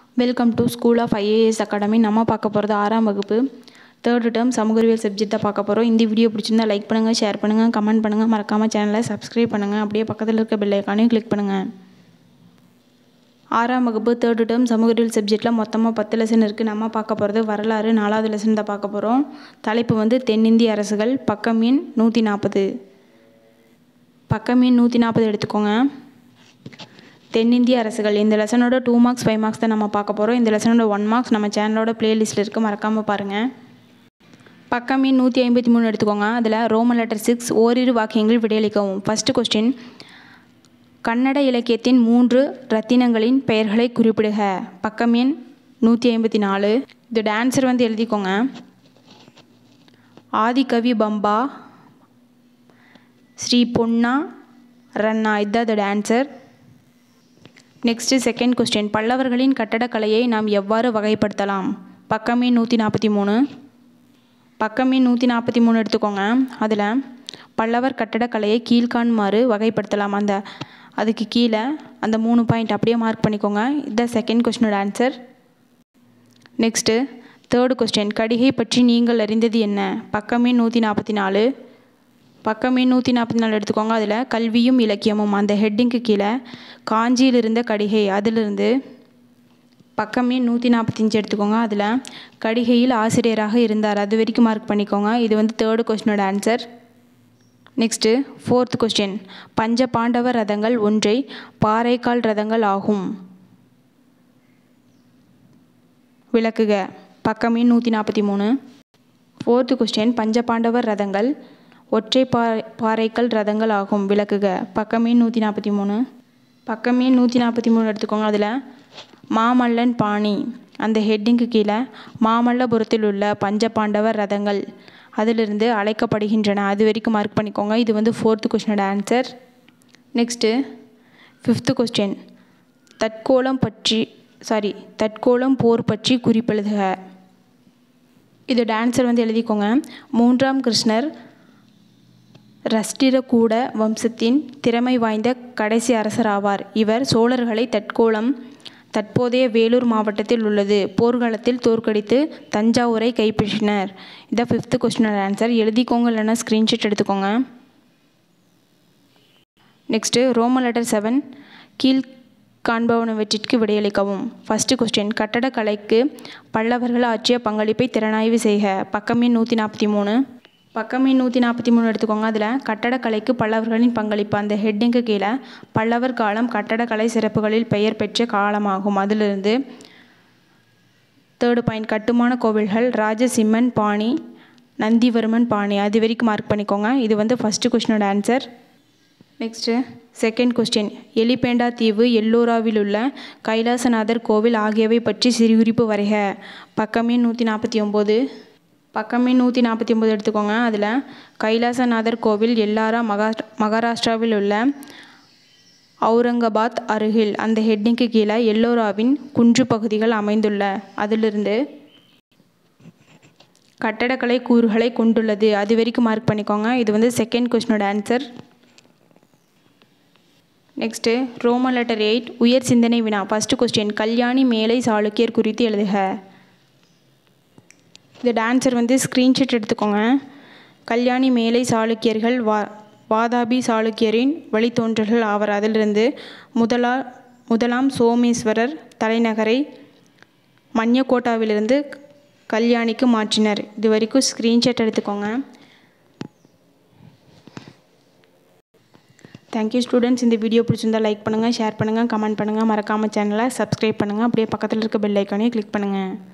welcome to school of IAS academy நம்ம பார்க்க போகிறது ஆறாம் வகுப்பு தேர்டு டேர்ம் சமூக அறிவியல் சப்ஜெக்ட் தான் பார்க்க போகிறோம் இந்த வீடியோ பிடிச்சிருந்தா லைக் பண்ணுங்கள் ஷேர் பண்ணுங்கள் கமெண்ட் பண்ணுங்கள் மறக்காமல் சேனலை சப்ஸ்கிரைப் பண்ணுங்கள் அப்படியே பக்கத்தில் இருக்க பெல் ஐக்கானையும் கிளிக் பண்ணுங்கள் ஆறாம் வகுப்பு தேர்டு டேர்ம் சமூக அறிவியல் சப்ஜெக்டில் மொத்தமாக பத்து லெசன் இருக்குது நம்ம பார்க்க போகிறது வரலாறு நாலாவது லெசன் தான் பார்க்க போகிறோம் தலைப்பு வந்து தென்னிந்திய அரசுகள் பக்கம் எண் நூற்றி நாற்பது பக்கம் எண் நூற்றி நாற்பது எடுத்துக்கோங்க தென்னிந்திய அரசுகள் இந்த லெசனோட டூ மார்க்ஸ் ஃபைவ் மார்க்ஸ் தான் நம்ம பார்க்க போகிறோம் இந்த லெசனோட ஒன் மார்க்ஸ் நம்ம சேனலோட பிளேலிஸ்ட்டில் இருக்குது மறக்காமல் பாருங்கள் பக்கம் எண் நூற்றி ஐம்பத்தி மூணு எடுத்துக்கோங்க அதில் ரோமன் லெட்டர் சிக்ஸ் ஓரிரு வாக்கியங்கள் விடையளிக்கவும் ஃபஸ்ட்டு கொஸ்டின் கன்னட இலக்கியத்தின் மூன்று ரத்தினங்களின் பெயர்களை குறிப்பிடுக பக்கம் எண் நூற்றி ஐம்பத்தி நாலு இதோட ஆன்சர் வந்து எழுதிக்கோங்க ஆதிகவி பம்பா ஸ்ரீ பொன்னா ரன்னா இதுதான் அதோட ஆன்சர் நெக்ஸ்ட்டு செகண்ட் கொஸ்டின் பல்லவர்களின் கட்டடக்கலையை நாம் எவ்வாறு வகைப்படுத்தலாம் பக்கமே நூற்றி நாற்பத்தி மூணு பக்கமே நூற்றி நாற்பத்தி மூணு எடுத்துக்கோங்க அதில் பல்லவர் கட்டடக்கலையை கீழ்காணுமாறு வகைப்படுத்தலாம் அந்த அதுக்கு கீழே அந்த மூணு பாயிண்ட் அப்படியே மார்க் பண்ணிக்கோங்க இதுதான் செகண்ட் கொஸ்டினோட ஆன்சர் நெக்ஸ்ட்டு தேர்டு கொஸ்டின் கடிகை பற்றி நீங்கள் அறிந்தது என்ன பக்கமே நூற்றி நாற்பத்தி நாலு பக்கமே நூற்றி நாற்பத்தி நாலு எடுத்துக்கோங்க அதில் கல்வியும் இலக்கியமும் அந்த ஹெட்டிங்க்கு கீழே காஞ்சியில் இருந்த கடிகை அதிலிருந்து பக்கமே நூற்றி நாற்பத்தஞ்சு எடுத்துக்கோங்க அதில் கடிகையில் ஆசிரியராக இருந்தார் அது வரைக்கும் மார்க் பண்ணிக்கோங்க இது வந்து தேர்டு கொஸ்டினோட ஆன்சர் நெக்ஸ்ட்டு ஃபோர்த் கொஸ்டின் பஞ்ச பாண்டவ ரதங்கள் ஒன்றை பாறைக்கால் ரதங்கள் ஆகும் விளக்குக பக்கமே நூற்றி நாற்பத்தி மூணு ஃபோர்த்து கொஸ்டின் பஞ்ச பாண்டவர் ரதங்கள் ஒற்றை பா பாறைக்கல் ரதங்கள் ஆகும் விளக்குக பக்கமே நூற்றி நாற்பத்தி மூணு பக்கமே நூற்றி நாற்பத்தி மூணு எடுத்துக்கோங்க அதில் மாமல்லன் பாணி அந்த ஹெட்டிங்க்கு கீழே மாமல்லபுரத்தில் உள்ள பஞ்ச பாண்டவர் ரதங்கள் அதிலிருந்து அழைக்கப்படுகின்றன அது வரைக்கும் மார்க் பண்ணிக்கோங்க இது வந்து ஃபோர்த்து கொஸ்டினோட ஆன்சர் நெக்ஸ்ட்டு ஃபிஃப்த்து கொஸ்டின் தற்கோலம் பற்றி சாரி தற்கோலம் போர் பற்றி குறிப்பெழுதுக இதோட ஆன்சர் வந்து எழுதிக்கோங்க மூன்றாம் கிருஷ்ணர் ரஷ்டிரகூட வம்சத்தின் திறமை வாய்ந்த கடைசி அரசர் ஆவார் இவர் சோழர்களை தற்கோலம் தற்போதைய வேலூர் மாவட்டத்தில் உள்ளது போர்க்காலத்தில் தோற்கடித்து தஞ்சாவூரை கைப்பற்றினர் இதான் ஃபிஃப்த்து கொஸ்டினோட ஆன்சர் எழுதிக்கோங்க இல்லைன்னா ஸ்க்ரீன்ஷாட் எடுத்துக்கோங்க நெக்ஸ்ட்டு ரோமன் லெட்டர் செவன் கீழ் காண்பவனவற்றிற்கு விடையளிக்கவும் ஃபஸ்ட்டு கொஸ்டின் கட்டடக்கலைக்கு பல்லவர்கள் ஆற்றிய பங்களிப்பை திறனாய்வு செய்க பக்கம் எண் நூற்றி நாற்பத்தி மூணு பக்கம் எண் நூற்றி நாற்பத்தி மூணு எடுத்துக்கோங்க அதில் கட்டடக்கலைக்கு பல்லவர்களின் பங்களிப்பு அந்த ஹெட்டிங்க்கு கீழே பல்லவர் காலம் கட்டடக்கலை சிறப்புகளில் பெயர் பெற்ற காலமாகும் அதிலிருந்து தேர்டு பாயிண்ட் கட்டுமான கோவில்கள் ராஜசிம்மன் பாணி நந்திவர்மன் பாணி அது வரைக்கும் மார்க் பண்ணிக்கோங்க இது வந்து ஃபஸ்ட்டு கொஸ்டினோட answer next second question Elephanta தீவு எல்லோராவில் உள்ள கைலாசநாதர் கோவில் ஆகியவை பற்றி சிறுகுறிப்பு வரைக பக்கமே நூற்றி நாற்பத்தி ஒம்பது பக்கமே நூற்றி நாற்பத்தி ஒம்பது எடுத்துக்கோங்க அதில் கைலாசநாதர் கோவில் எல்லாரா மகா மகாராஷ்டிராவில் உள்ள அவுரங்காபாத் அருகில் அந்த ஹெட்டிங்க்கு கீழே எல்லோராவின் குன்று பகுதிகள் அமைந்துள்ள அதிலிருந்து கட்டடக்கலை கூறுகளை கொண்டுள்ளது அது வரைக்கும் மார்க் பண்ணிக்கோங்க இது வந்து செகண்ட் கொஸ்டினோட answer next Roman letter eight உயர் சிந்தனை வினா ஃபஸ்ட்டு கொஸ்டின் கல்யாணி மேலை சாளுக்கியர் குறித்து எழுதுக இதோட ஆன்சர் வந்து ஸ்க்ரீன்ஷாட் எடுத்துக்கோங்க கல்யாணி மேலை சாளுக்கியர்கள் வா வாதாபி சாளுக்கியரின் வழித்தோன்றல்கள் ஆவர் அதிலிருந்து முதலா முதலாம் சோமேஸ்வரர் தலைநகரை மன்யக்கோட்டாவிலிருந்து கல்யாணிக்கு மாற்றினர் இது வரைக்கும் ஸ்க்ரீன்ஷாட் எடுத்துக்கோங்க தேங்க்யூ ஸ்டூடெண்ட்ஸ் இந்த வீடியோ பிடிச்சிருந்தால் லைக் பண்ணுங்கள் ஷேர் பண்ணுங்கள் கமெண்ட் பண்ணுங்கள் மறக்காமல் சேனலை சப்ஸ்கிரைப் பண்ணுங்கள் அப்படியே பக்கத்தில் இருக்க பெல் ஐக்கானையும் கிளிக் பண்ணுங்கள்